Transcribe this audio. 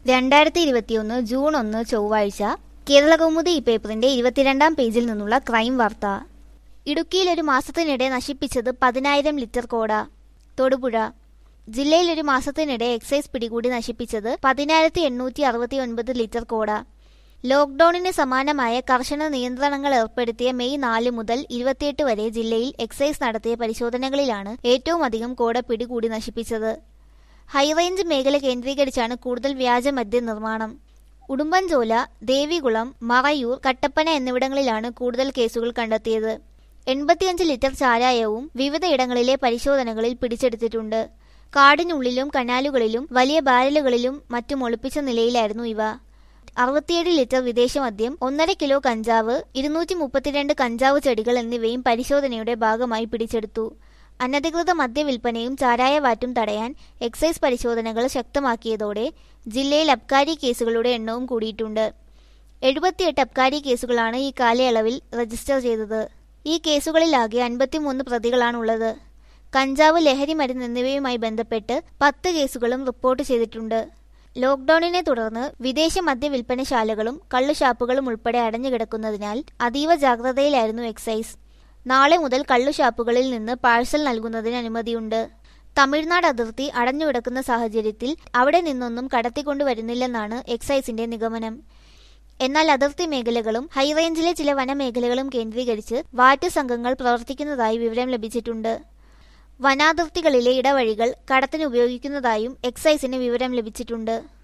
രണ്ടായിരത്തി ഇരുപത്തിയൊന്ന് ജൂൺ ഒന്ന് ചൊവ്വാഴ്ച കേരളകൗമുദി ഈ പേപ്പറിന്റെ ഇരുപത്തിരണ്ടാം പേജിൽ നിന്നുള്ള ക്രൈം വാർത്ത ഇടുക്കിയിൽ ഒരു മാസത്തിനിടെ നശിപ്പിച്ചത് പതിനായിരം ലിറ്റർ കോട തൊടുപുഴ ജില്ലയിൽ ഒരു മാസത്തിനിടെ എക്സൈസ് പിടികൂടി നശിപ്പിച്ചത് പതിനായിരത്തി എണ്ണൂറ്റി അറുപത്തി ഒൻപത് ലിറ്റർ കോട ലോക്ഡൌണിന് സമാനമായ കർശന നിയന്ത്രണങ്ങൾ ഏർപ്പെടുത്തിയ മെയ് നാല് മുതൽ ഇരുപത്തിയെട്ട് വരെ ജില്ലയിൽ എക്സൈസ് നടത്തിയ പരിശോധനകളിലാണ് ഏറ്റവും അധികം കോട പിടികൂടി നശിപ്പിച്ചത് ഹൈറേഞ്ച് മേഖല കേന്ദ്രീകരിച്ചാണ് കൂടുതൽ വ്യാജ മദ്യ നിർമ്മാണം ഉടുമ്പൻചോല ദേവികുളം മറയൂർ കട്ടപ്പന എന്നിവിടങ്ങളിലാണ് കൂടുതൽ കേസുകൾ കണ്ടെത്തിയത് എൺപത്തിയഞ്ച് ലിറ്റർ ചാരായവും വിവിധയിടങ്ങളിലെ പരിശോധനകളിൽ പിടിച്ചെടുത്തിട്ടുണ്ട് കാടിനുള്ളിലും കനാലുകളിലും വലിയ ബാരലുകളിലും മറ്റും ഒളിപ്പിച്ച നിലയിലായിരുന്നു ഇവ അറുപത്തിയേഴ് ലിറ്റർ വിദേശ മദ്യം ഒന്നര കിലോ കഞ്ചാവ് ഇരുന്നൂറ്റി മുപ്പത്തിരണ്ട് കഞ്ചാവ് ചെടികൾ എന്നിവയും പരിശോധനയുടെ ഭാഗമായി പിടിച്ചെടുത്തു അനധികൃത മദ്യവിൽപ്പനയും ചാരായവാറ്റും തടയാൻ എക്സൈസ് പരിശോധനകൾ ശക്തമാക്കിയതോടെ ജില്ലയിൽ അബ്കാരി കേസുകളുടെ എണ്ണവും കൂടിയിട്ടുണ്ട് എഴുപത്തിയെട്ട് അബ്കാരി കേസുകളാണ് ഈ കാലയളവിൽ രജിസ്റ്റർ ചെയ്തത് ഈ കേസുകളിലാകെ അൻപത്തിമൂന്ന് പ്രതികളാണുള്ളത് കഞ്ചാവ് ലഹരി മരുന്ന് എന്നിവയുമായി ബന്ധപ്പെട്ട് പത്ത് കേസുകളും റിപ്പോർട്ട് ചെയ്തിട്ടുണ്ട് ലോക്ഡൌണിനെ തുടർന്ന് വിദേശ മദ്യ വിൽപ്പനശാലകളും കള്ളുഷാപ്പുകളും ഉൾപ്പെടെ അടഞ്ഞുകിടക്കുന്നതിനാൽ അതീവ ജാഗ്രതയിലായിരുന്നു എക്സൈസ് നാളെ മുതൽ കള്ളുഷാപ്പുകളിൽ നിന്ന് പാഴ്സൽ നൽകുന്നതിന് അനുമതിയുണ്ട് തമിഴ്നാട് അതിർത്തി അടഞ്ഞുകിടക്കുന്ന സാഹചര്യത്തിൽ അവിടെ നിന്നൊന്നും കടത്തിക്കൊണ്ടുവരുന്നില്ലെന്നാണ് എക്സൈസിന്റെ നിഗമനം എന്നാൽ അതിർത്തി മേഖലകളും ഹൈറേഞ്ചിലെ ചില വനമേഖലകളും കേന്ദ്രീകരിച്ച് വാറ്റ് സംഘങ്ങൾ പ്രവർത്തിക്കുന്നതായി വിവരം ലഭിച്ചിട്ടുണ്ട് വനാതിർത്തികളിലെ ഇടവഴികൾ കടത്തിന് ഉപയോഗിക്കുന്നതായും എക്സൈസിന് വിവരം ലഭിച്ചിട്ടുണ്ട്